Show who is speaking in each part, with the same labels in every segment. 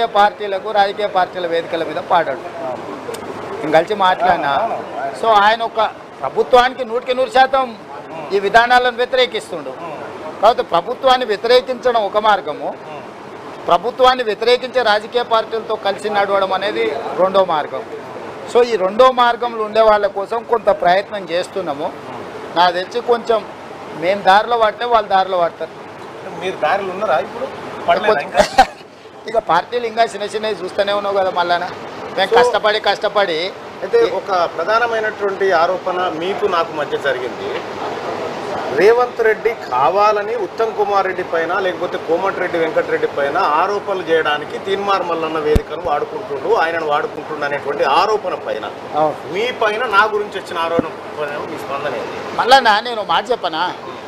Speaker 1: పార్టీలకు రాజకీయ పార్టీల వేదికల మీద పాడాడు నేను కలిసి మాట్లాడినా సో ఆయన ఒక ప్రభుత్వానికి నూటికి నూరు శాతం ఈ విధానాలను వ్యతిరేకిస్తుండు కాబట్టి ప్రభుత్వాన్ని వ్యతిరేకించడం ఒక మార్గము ప్రభుత్వాన్ని వ్యతిరేకించే రాజకీయ పార్టీలతో కలిసి నడవడం అనేది రెండో మార్గం సో ఈ రెండో మార్గంలో ఉండే వాళ్ళ కోసం కొంత ప్రయత్నం చేస్తున్నాము నాకు తెలిసి కొంచెం మేము దారిలో పడితే వాళ్ళు దారిలో పడతారు
Speaker 2: మీరు దారిలో ఉన్నారా ఇప్పుడు పడలేదా ఇంకా
Speaker 1: ఇక పార్టీలు ఇంకా చిన్న చిన్నవి చూస్తూనే ఉన్నావు కదా మళ్ళానా మేము
Speaker 2: సో-
Speaker 1: కష్టపడి కష్టపడి
Speaker 2: అయితే ఒక ప్రధానమైనటువంటి ఆరోపణ మీకు నాకు మధ్య జరిగింది రేవంత్ రెడ్డి కావాలని ఉత్తమ్ కుమార్ రెడ్డి పైన లేకపోతే కోమటిరెడ్డి వెంకటరెడ్డి పైన ఆరోపణలు చేయడానికి తీన్మార్ మల్లన్న వేదికను వాడుకుంటుండు ఆయనను వాడుకుంటుండు అనేటువంటి ఆరోపణ పైన మీ పైన నా గురించి వచ్చిన ఆరోపణ పైన మీ స్పందన ఏంటి
Speaker 1: మళ్ళా నేను మాట చెప్పనా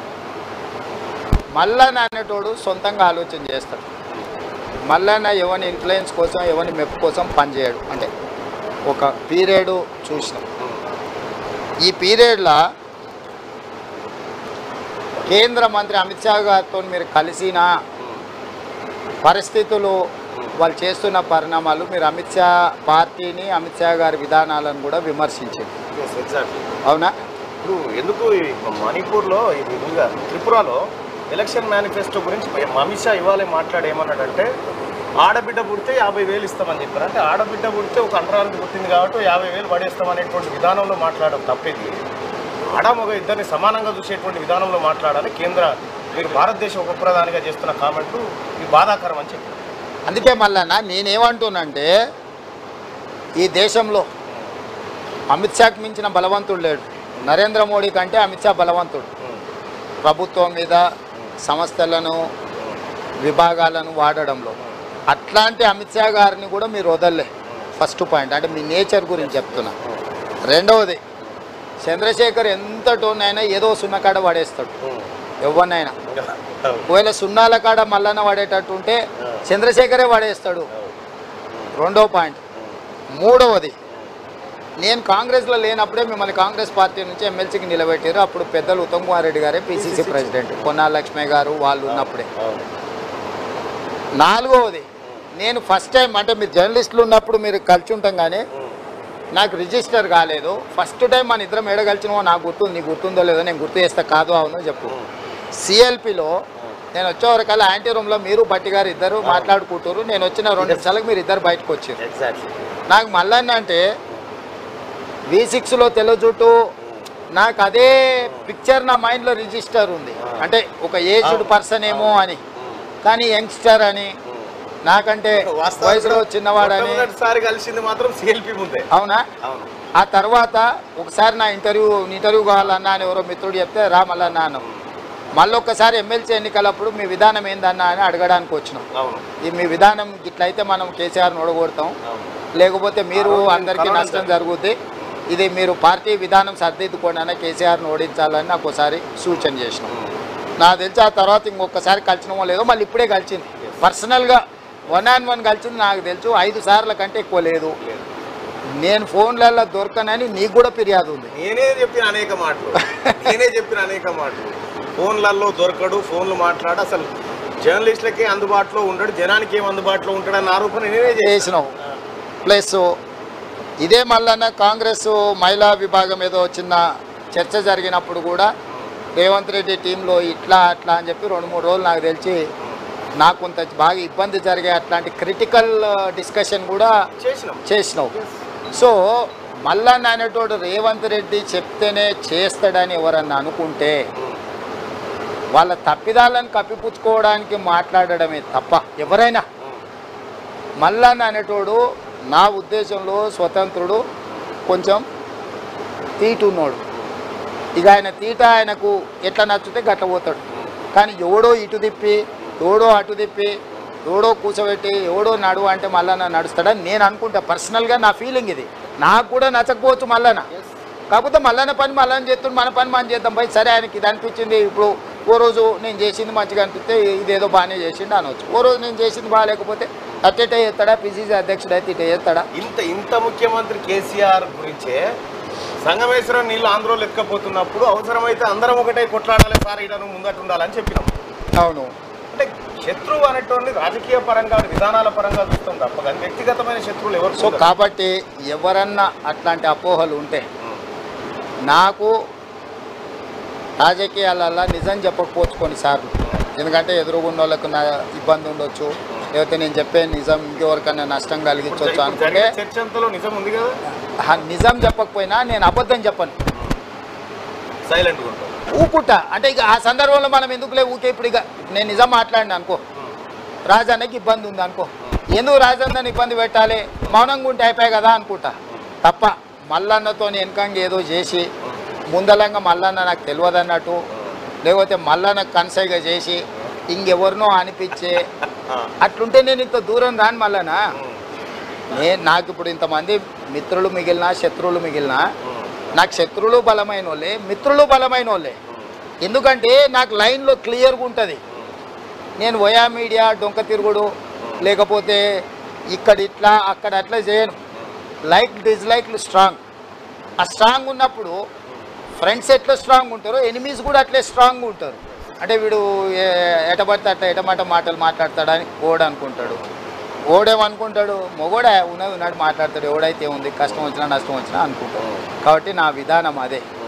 Speaker 1: మల్లన్న అనేటోడు సొంతంగా ఆలోచన చేస్తాడు మల్లన్న ఎవరి ఇన్ఫ్లుయెన్స్ కోసం ఎవరి మెప్పు కోసం పనిచేయడు అంటే ఒక పీరియడ్ చూసినాం ఈ పీరియడ్లో కేంద్ర మంత్రి అమిత్ షా గారితో మీరు కలిసిన పరిస్థితులు వాళ్ళు చేస్తున్న పరిణామాలు మీరు అమిత్ షా పార్టీని అమిత్ షా గారి విధానాలను కూడా విమర్శించారు
Speaker 2: ఎగ్జాక్ట్లీ
Speaker 1: అవునా
Speaker 2: ఇప్పుడు ఎందుకు ఈ మణిపూర్లో ఇది ఇంకా త్రిపురలో ఎలక్షన్ మేనిఫెస్టో గురించి అమిత్ షా ఇవాళ మాట్లాడేమన్నాడంటే ఆడబిడ్డ పుడితే యాభై వేలు ఇస్తామని చెప్పారు అంటే ఆడబిడ్డ పుడితే ఒక అంటరానికి పుట్టింది కాబట్టి యాభై వేలు పడేస్తాం అనేటువంటి విధానంలో మాట్లాడడం తప్పేది ఆడ మగ ఇద్దరిని సమానంగా చూసేటువంటి విధానంలో మాట్లాడాలి కేంద్ర మీరు భారతదేశ ఉప ప్రధానిగా చేస్తున్న కామెంట్లు ఇది బాధాకరం అని చెప్పారు
Speaker 1: అందుకే మళ్ళా నేనేమంటున్నానంటే ఈ దేశంలో అమిత్ షాకి మించిన బలవంతుడు లేడు నరేంద్ర మోడీ కంటే అమిత్ షా బలవంతుడు ప్రభుత్వం మీద సంస్థలను విభాగాలను వాడడంలో అట్లాంటి అమిత్ షా గారిని కూడా మీరు వదలలే ఫస్ట్ పాయింట్ అంటే మీ నేచర్ గురించి చెప్తున్నా రెండవది చంద్రశేఖర్ ఎంతటోనైనా ఏదో సున్న కాడ పడేస్తాడు ఎవరినైనా ఒకవేళ సున్నాల కాడ మల్లన్న పడేటట్టు ఉంటే చంద్రశేఖరే పడేస్తాడు రెండో పాయింట్ మూడవది నేను కాంగ్రెస్లో లేనప్పుడే మిమ్మల్ని కాంగ్రెస్ పార్టీ నుంచి ఎమ్మెల్సీకి నిలబెట్టారు అప్పుడు పెద్దలు ఉత్తమ్ కుమార్ రెడ్డి గారే పిసిసి ప్రెసిడెంట్ పొన్నాల లక్ష్మి గారు వాళ్ళు ఉన్నప్పుడే నాలుగవది నేను ఫస్ట్ టైం అంటే మీరు జర్నలిస్టులు ఉన్నప్పుడు మీరు కలిసి ఉంటాం కానీ నాకు రిజిస్టర్ కాలేదు ఫస్ట్ టైం మన ఇద్దరం ఏడ కలిసినవో నాకు గుర్తుంది నీకు గుర్తుందో లేదో నేను గుర్తు చేస్తా కాదు అవునో చెప్పు సిఎల్పిలో నేను వచ్చేవరకల్లా యాంటీ రూమ్లో మీరు బట్టి గారు ఇద్దరు మాట్లాడుకుంటారు నేను వచ్చిన రెండు నిమిషాలకు మీరు ఇద్దరు బయటకు వచ్చారు
Speaker 2: ఎగ్జాక్ట్లీ
Speaker 1: నాకు మళ్ళీ అంటే వి సిక్స్లో తెల్ల జుట్టు నాకు అదే పిక్చర్ నా మైండ్లో రిజిస్టర్ ఉంది అంటే ఒక ఏజ్డ్ పర్సన్ ఏమో అని కానీ యంగ్స్టర్ అని నాకంటే వయసులో చిన్నవాడని
Speaker 2: మొట్టమొదటిసారి కలిసింది మాత్రం సిఎల్పి ముందే
Speaker 1: అవునా
Speaker 2: అవును
Speaker 1: ఆ తర్వాత ఒకసారి నా ఇంటర్వ్యూ ఇంటర్వ్యూ కావాలన్నా అని ఎవరో మిత్రుడు చెప్తే రా మళ్ళా అన్నాం మళ్ళీ ఒక్కసారి ఎమ్మెల్సీ ఎన్నికలప్పుడు మీ విధానం ఏందన్నా అని అడగడానికి వచ్చినాం
Speaker 2: అవును
Speaker 1: ఈ మీ విధానం ఇట్లయితే మనం కేసీఆర్ని ఓడగొడతాం
Speaker 2: అవును
Speaker 1: లేకపోతే మీరు
Speaker 2: ఆ రోజు
Speaker 1: అందరికీ
Speaker 2: కలవడం
Speaker 1: నష్టం జరుగుద్ది ఇది మీరు పార్టీ విధానం సర్దిద్దుకోండి అన్న కేసీఆర్ని ఓడించాలని నాకు ఒకసారి సూచన చేసినాం నాకు తెలిసి ఆ తర్వాత ఇంకొకసారి కలిసినమో లేదో మళ్ళీ ఇప్పుడే కలిసింది పర్సనల్గా వన్ ఆన్ వన్ కలిసింది నాకు తెలుసు ఐదు సార్ల కంటే ఎక్కువ లేదు నేను ఫోన్లలో దొరకనని నీకు కూడా ఫిర్యాదు ఉంది
Speaker 2: నేనే చెప్పిన అనేక మాటలు నేనే చెప్పిన అనేక మాటలు ఫోన్లలో దొరకడు ఫోన్లు మాట్లాడు అసలు జర్నలిస్టులకే అందుబాటులో ఉండడు జనానికి ఏం అందుబాటులో ఉంటాడన్న ఆరోపణ నేనే చేసిన
Speaker 1: చేసినావు ప్లస్ ఇదే మళ్ళన్న కాంగ్రెస్ మహిళా విభాగం ఏదో చిన్న చర్చ జరిగినప్పుడు కూడా రేవంత్ రెడ్డి టీంలో ఇట్లా అట్లా అని చెప్పి రెండు మూడు రోజులు నాకు తెలిసి నాకు కొంత బాగా ఇబ్బంది జరిగే అట్లాంటి క్రిటికల్ డిస్కషన్ కూడా
Speaker 2: చేసినాం
Speaker 1: చేసినావు సో మల్లన్న అనేటోడు రేవంత్ రెడ్డి చెప్తేనే చేస్తాడని ఎవరన్నా అనుకుంటే వాళ్ళ తప్పిదాలను కప్పిపుచ్చుకోవడానికి మాట్లాడడమే తప్ప ఎవరైనా మల్లన్న అనేటోడు నా ఉద్దేశంలో స్వతంత్రుడు కొంచెం తీటున్నోడు ఇక ఆయన తీట ఆయనకు ఎట్లా నచ్చితే గట్ల పోతాడు కానీ ఎవడో ఇటు తిప్పి ఎవడో అటు తిప్పి ఎవడో కూర్చోబెట్టి ఎవడో నడువు అంటే మళ్ళా నడుస్తాడని నేను అనుకుంటా పర్సనల్గా నా ఫీలింగ్ ఇది నాకు కూడా నచ్చకపోవచ్చు మళ్ళాన కాకపోతే మళ్ళాన పని మళ్ళీ చేస్తుంది మన పని మనం చేద్దాం పోయి సరే ఆయనకి ఇది అనిపించింది ఇప్పుడు ఓ రోజు నేను చేసింది మంచిగా అనిపిస్తే ఇదేదో బాగానే చేసిండు అనవచ్చు ఓ రోజు నేను చేసింది బాగాలేకపోతే అట్టేటే చేస్తాడా పిసిసి అధ్యక్షుడు అయితే ఇటే చేస్తాడా
Speaker 2: ఇంత ఇంత ముఖ్యమంత్రి కేసీఆర్ గురించే సంగమేశ్వరం నీళ్ళు ఆంధ్రలో ఎక్కపోతున్నప్పుడు అవసరమైతే అందరం ఒకటే కొట్లాడాలి సార్ ఇడను ముందట ఉండాలని చెప్పినాం
Speaker 1: అవును
Speaker 2: అంటే శత్రువు అనేటువంటి రాజకీయ పరంగా విధానాల పరంగా చూస్తాం తప్ప కానీ వ్యక్తిగతమైన శత్రువులు ఎవరు
Speaker 1: సో
Speaker 2: ఉండరు.
Speaker 1: కాబట్టి ఎవరన్నా అట్లాంటి అపోహలు ఉంటే
Speaker 2: ఉమ్.
Speaker 1: నాకు రాజకీయాలలో నిజం చెప్పకపోవచ్చు కొన్నిసార్లు ఎందుకంటే ఎదురుగున్న వాళ్ళకు నా ఇబ్బంది ఉండొచ్చు లేకపోతే నేను చెప్పే నిజం ఇంకెవరికైనా నష్టం
Speaker 2: ఇప్పుడు
Speaker 1: కలిగించవచ్చు
Speaker 2: ఇప్పుడు
Speaker 1: అనుకుంటే
Speaker 2: జరిగిన చర్చ అంతలో నిజం ఉంది కదా
Speaker 1: ఆ నిజం చెప్పకపోయినా నేను అబద్ధం చెప్పను
Speaker 2: సైలెంట్ ఉంటాం
Speaker 1: ఊపుట అంటే ఇక ఆ సందర్భంలో మనం ఎందుకులే ఊకే ఇప్పుడు ఇక నేను నిజం మాట్లాడినా అనుకో రాజన్నకి ఇబ్బంది ఉంది అనుకో ఎందుకు రాజన్నని ఇబ్బంది పెట్టాలి మౌనంగా ఉంటే అయిపోయాయి కదా అనుకుంటా తప్ప మల్లన్నతో వెనకంగా ఏదో చేసి ముందలంగా మల్లన్న నాకు తెలియదు అన్నట్టు లేకపోతే మల్లన్న కన్సైగా చేసి ఇంకెవరినో అనిపించే అట్లుంటే నేను ఇంత దూరం రాను మల్లనా నేను నాకు ఇప్పుడు ఇంతమంది మిత్రులు మిగిలినా శత్రువులు మిగిలినా నాకు శత్రువులు బలమైన వాళ్ళే మిత్రులు బలమైన వాళ్ళే ఎందుకంటే నాకు లైన్లో క్లియర్గా ఉంటుంది నేను వయా మీడియా డొంక తిరుగుడు లేకపోతే ఇక్కడ ఇట్లా అక్కడ అట్లా చేయను లైక్ డిస్లైక్లు స్ట్రాంగ్ ఆ స్ట్రాంగ్ ఉన్నప్పుడు ఫ్రెండ్స్ ఎట్లా స్ట్రాంగ్ ఉంటారో ఎనిమీస్ కూడా అట్లే స్ట్రాంగ్ ఉంటారు అంటే వీడు ఏ- ఎటబడితే అట్లా ఎటమాట మాటలు మాట్లాడతాడని ఓడు అనుకుంటాడు ఓడేమనుకుంటాడు మొగోడా ఉన్నది ఉన్నట్టు మాట్లాడతాడు ఎవడైతే ఉంది కష్టం వచ్చినా నష్టం వచ్చినా అనుకుంటాడు కాబట్టి నా విధానం అదే